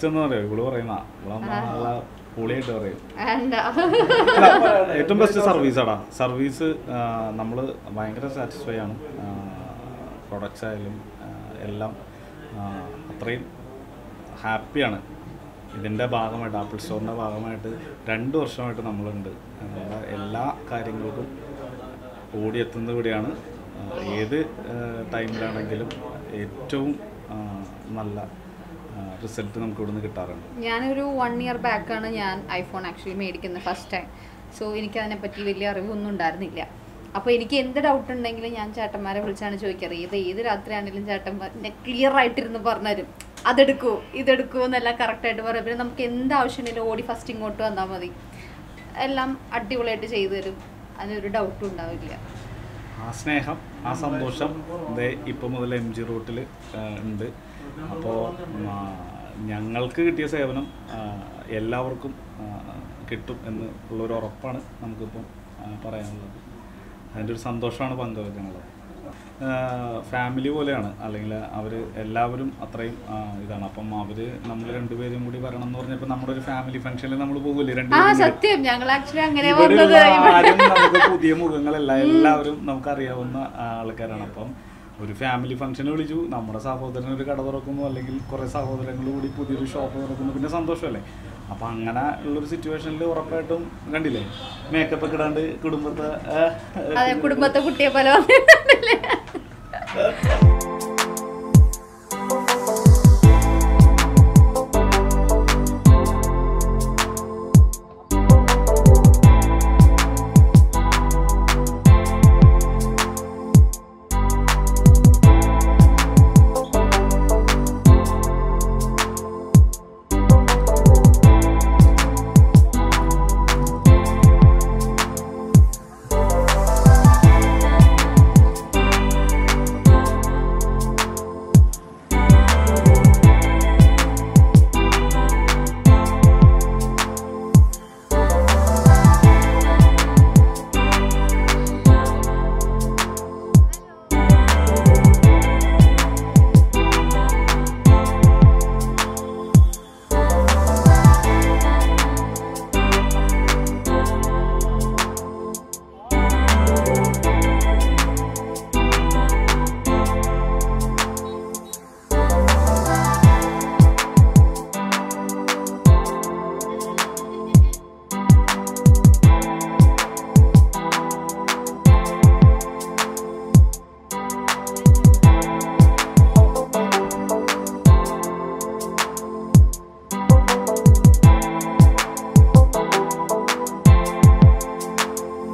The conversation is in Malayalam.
ബെസ്റ്റ് എന്ന് പറയും ഇവള് പറയുന്ന ഇവളമ്മ നല്ല പൊളിയായിട്ട് പറയും വേണ്ട അല്ല, ഏറ്റവും ബെസ്റ്റ് സർവീസ് ആടാ സർവീസ് നമ്മൾ ഭയങ്കര സാറ്റിസ്ഫൈ ആണ് പ്രൊഡക്ട്സ് ആയാലും ആ, എല്ലാം ആ, അത്രയും ഹാപ്പിയാണ് ഇതിൻ്റെ ഭാഗമായിട്ട് ആപ്പിൾ സ്റ്റോറിൻ്റെ ഭാഗമായിട്ട് രണ്ട് വർഷമായിട്ട് നമ്മളുണ്ട് നമ്മുടെ എല്ലാ കാര്യങ്ങൾക്കും ഓടിയെത്തുന്നത് ഇവിടെയാണ് ആ, ഏത് ആ, ടൈമിലാണെങ്കിലും ഏറ്റവും ആ, നല്ല റിസൾട്ട് നമുക്ക് ഇവിടുന്ന് കിട്ടാറുണ്ട് ഞാനൊരു വൺ ഇയർ ബാക്കാണ് ഞാൻ ഐഫോൺ ആക്ച്വലി മേടിക്കുന്നത് ഫസ്റ്റ് ടൈം സോ എനിക്ക് അതിനെപ്പറ്റി വലിയ അറിവൊന്നും ഉണ്ടായിരുന്നില്ല അപ്പോൾ എനിക്ക് എന്ത് ഡൗട്ട് ഉണ്ടെങ്കിലും ഞാൻ ചേട്ടന്മാരെ വിളിച്ചാണ് ചോദിക്കാറ് ഇത് ഏത് രാത്രിയാണെങ്കിലും ചേട്ടന്മാർ ക്ലിയർ ആയിട്ടിരുന്ന് പറഞ്ഞുതരും അതെടുക്കൂ ഇതെടുക്കൂ എന്നെല്ലാം കറക്റ്റായിട്ട് പറയും പിന്നെ നമുക്ക് എന്ത് ആവശ്യമുണ്ടെങ്കിലും ഓടി ഫസ്റ്റ് ഇങ്ങോട്ട് വന്നാൽ മതി എല്ലാം അടിപൊളിയായിട്ട് ചെയ്തു തരും അതിനൊരു ഡൗട്ടും ഉണ്ടാവില്ല ആ സ്നേഹം ആ സന്തോഷം ദേ ഇപ്പം മുതൽ എം ജി റൂട്ടിൽ ഉണ്ട് അപ്പോൾ ഞങ്ങൾക്ക് കിട്ടിയ സേവനം ആ, എല്ലാവർക്കും ആ, കിട്ടും എന്ന് ഉള്ളൊരു ഉറപ്പാണ് നമുക്കിപ്പം ആ, പറയാനുള്ളത് അതിൻ്റെ ഒരു സന്തോഷമാണ് പങ്കുവെക്കാനുള്ളത് ഫാമിലി പോലെയാണ് അല്ലെങ്കിൽ അവർ എല്ലാവരും അത്രയും ആ, ഇതാണ് അപ്പം അവർ നമ്മൾ രണ്ടുപേരും കൂടി വരണം എന്ന് പറഞ്ഞപ്പോൾ നമ്മുടെ ഒരു ഫാമിലി ഫംഗ്ഷനിൽ നമ്മൾ പോകില്ലേ ആ രണ്ടുപേരും കൂടി. സത്യം ഞങ്ങൾ ആക്ച്വലി അങ്ങനെ ഇവിടെയുള്ള വന്നത് ആരും നമുക്ക് പുതിയ മുഖങ്ങളല്ല എല്ലാവരും നമുക്ക് അറിയാവുന്ന ആൾക്കാരാണ് അപ്പം ഒരു ഫാമിലി ഫംഗ്ഷൻ വിളിച്ചു നമ്മുടെ സഹോദരൻ ഒരു കട തുറക്കുന്നു അല്ലെങ്കിൽ കുറെ സഹോദരങ്ങൾ കൂടി പുതിയൊരു ഷോപ്പ് തുറക്കുന്നു പിന്നെ സന്തോഷമല്ലേ അപ്പം അങ്ങനെ ഉള്ളൊരു സിറ്റുവേഷനിൽ ഉറപ്പായിട്ടും കണ്ടില്ലേ മേക്കപ്പ് ഒക്കെ ഇടാണ്ട് കുടുംബത്തെ ആ, അതെ കുടുംബത്തെ കുട്ടിയെ പോലെ വന്നിട്ടുണ്ടല്ലേ